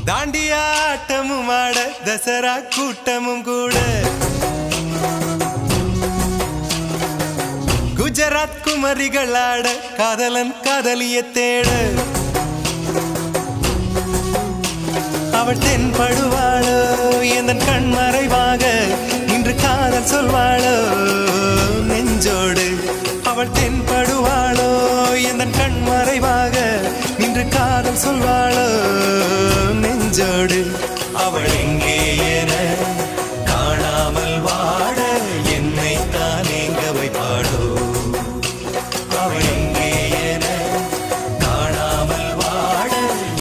தாண்டியாட்டமும் ஆட தசரா கூட்டமும் கூட குஜராத் குமரிகள் ஆட காதலன் காதலிய தேட அவள் தென்படுவாளோ எந்த கண் மறைவாக இன்று காதல் சொல்வாளோ நெஞ்சோடு அவள் தென்படுவாளோ எந்த கண் மறைவாக இன்று காதல் சொல்வாளோ நெஞ்சோடு அவள் எங்கே என